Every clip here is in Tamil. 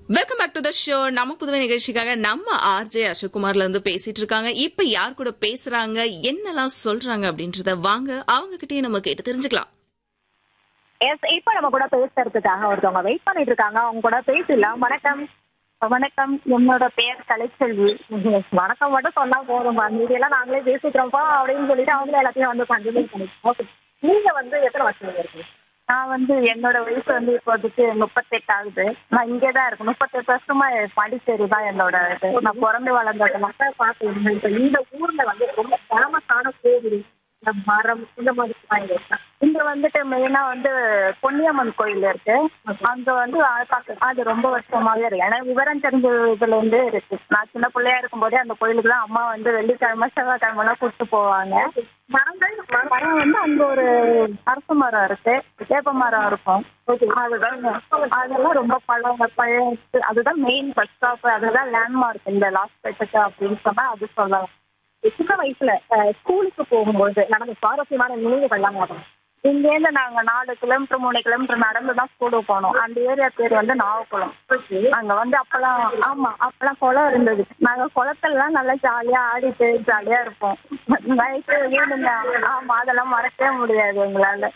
Welcome back to the show நம்ம புதுவை நிகழ்ச்சிக்காக நம்ம ஆர்ஜே அசோக்குமார்ல இருந்து பேசிட்டு இருக்காங்க இப்ப யார் கூட பேசுறாங்க என்னெல்லாம் சொல்றாங்க அப்படின்றத வாங்க அவங்க கிட்டயே நம்ம கேட்டு தெரிஞ்சுக்கலாம் எஸ் இப்ப நம்ம கூட பேசுறதுக்காக ஒருத்தவங்க வெயிட் பண்ணிட்டு இருக்காங்க அவங்க கூட பேசலாம் வணக்கம் வணக்கம் என்னோட பெயர் கலைச்செல்வி வணக்கம் மட்டும் சொன்னா போதும் மீதியெல்லாம் நாங்களே பேசிக்கிறோம்ப்பா அப்படின்னு சொல்லிட்டு அவங்களே எல்லாத்தையும் வந்து கண்டினியூ பண்ணிக்கிறோம் ஓகே நீங்க வந்து எத்தனை வருஷம் இருக்கு நான் வந்து என்னோட வயசு வந்து இப்போதைக்கு முப்பத்தெட்டு ஆகுது நான் இங்கே தான் இருக்கேன் முப்பத்தெட்டு வருஷமா பாண்டிச்சேரி தான் என்னோட இது நான் பிறந்து வளர்ந்ததெல்லாம் பார்த்து இப்ப இந்த ஊர்ல வந்து ரொம்ப ஃபேமஸான கோவில் இந்த மரம் இந்த மாதிரி இருக்கு இங்க வந்துட்டு மெயினா வந்து பொன்னியம்மன் கோயில் இருக்கு அங்க வந்து அது பார்க்க- அது ரொம்ப வருஷமாவே இருக்கு ஏன்னா விவரம் தெரிஞ்சதுல இருந்தே இருக்கு நான் சின்ன பிள்ளையா இருக்கும்போதே அந்த கோயிலுக்கு தான் அம்மா வந்து வெள்ளிக்கிழமை செவ்வாய்க்கிழமை எல்லாம் கூப்பிட்டு போவாங்க மரங்கள் ம- மரம் வந்து அங்க ஒரு அரச மரம் இருக்கு வேப்ப மரம் இருக்கும் அதுதான் அதெல்லாம் ரொம்ப பழம் பழைய அதுதான் மெயின் பஸ் ஸ்டாப் அதுதான் லேண்ட்மார்க் இந்த லாஸ்ட் பெட்டுக்கு அப்படின்னு சொன்னா அது சொல்லலாம் சின்ன வயசுல அஹ், ஸ்கூலுக்கு போகும்போது நடந்த சுவாரஸ்யமான நினைவுகள்லாம் வரும் இங்கேருந்து நாங்க நாலு கிலோமீட்டர் மூணு கிலோமீட்டர் நடந்து தான் ஸ்கூலுக்கு போனோம் அந்த ஏரியா பேர் வந்து நாகக்குளம் அங்க வந்து அப்பெல்லாம் ஆமா அப்பெல்லாம் குளம் இருந்தது நாங்க குளத்துலலாம் நல்லா ஜாலியா ஆடிட்டு ஜாலியா இருப்போம் நைட்டு ஈவினிங் ஆமா அதெல்லாம் மறக்கவே முடியாது எங்களால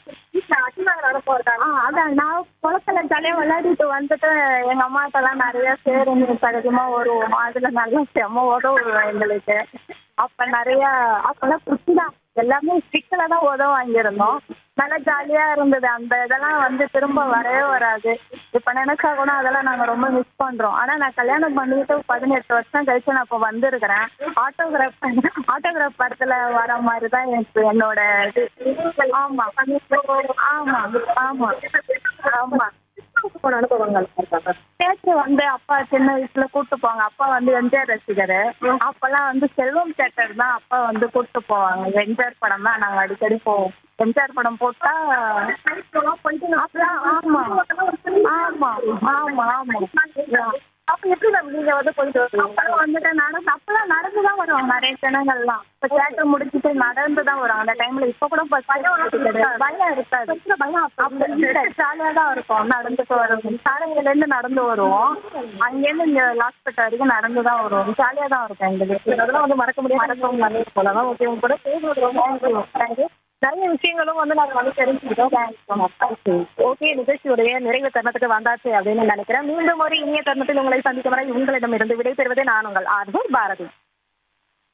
ஆ, அதான் நான் குளத்துல ஜாலியா விளையாடிட்டு வந்துட்டு எங்க அம்மாட்டெல்லாம் நிறைய சேருங்க சகஜமா வருவோம் அதுல நல்லா செம்ம உதவும் எங்களுக்கு அப்ப நிறைய அப்பெல்லாம் குச்சிதான் எல்லாமே ஸ்டிக்ல தான் உதவ வாங்கியிருந்தோம் நல்லா ஜாலியா இருந்தது அந்த இதெல்லாம் வந்து திரும்ப வரவே வராது இப்ப நினைச்சா கூட அதெல்லாம் நாங்க ரொம்ப மிஸ் பண்றோம் ஆனா நான் கல்யாணம் பண்ணிட்டு பதினெட்டு வருஷம் கழிச்சு நான் இப்ப வந்திருக்கிறேன் ஆட்டோகிராஃப் ஆட்டோகிராஃப் படத்துல வர மாதிரி தான் எனக்கு என்னோட இது ஆமா ஆமா ஆமா ஆமா போன அனுபவங்கள் தேட்டர் வந்து அப்பா சின்ன வயசுல கூட்டு போவாங்க அப்பா வந்து எம்ஜிஆர் ரசிகர் அப்பெல்லாம் வந்து செல்வம் தேட்டர் தான் அப்பா வந்து கூட்டு போவாங்க எம்ஜிஆர் படம் தான் நாங்க அடிக்கடி போவோம் எம்ஜிஆர் படம் போட்டா அப்பெல்லாம் ஆமா ஆமா ஆமா ஆமா அப்ப எப்படி மேம் நீங்க வந்து போயிட்டு வருவீங்க? அப்பெல்லாம் வந்துட்டு நடந்து அப்பெல்லாம் நடந்து தான் வருவாங்க நிறைய ஜனங்கள்லாம் இப்ப தேட்டர் முடிச்சுட்டு நடந்து தான் வருவாங்க அந்த டைம்ல இப்ப கூட ப- பயம் இருக்காது பயம் இருக்காது பயம் அப்ப இல்ல, ஜாலியா தான் இருக்கும் நடந்துட்டு வருவோம் சாலையில இருந்து நடந்து வருவோம் அங்கேருந்து இங்க லாஸ்பேட்டை வரைக்கும் நடந்து தான் வருவோம் ஜாலியா தான் இருக்கும் எங்களுக்கு அதெல்லாம் வந்து மறக்க முடியாது மறக்க முடியாது போலதான் ஓகே உங்க கூட பேசுறது ரொம்ப தேங்க்யூ தேங்க்யூ நிறைய விஷயங்களும் வந்து நாங்க வந்து தெரிஞ்சுக்கிட்டோம் ஓகே நிகழ்ச்சியுடைய நிறைவு தருணத்துக்கு வந்தாச்சு அப்படின்னு நினைக்கிறேன் மீண்டும் ஒரு இனிய தருணத்தில் உங்களை சந்திக்கும் வரை உங்களிடமிருந்து விடைபெறுவதே நான் உங்கள் ஆர்வம் பாரதி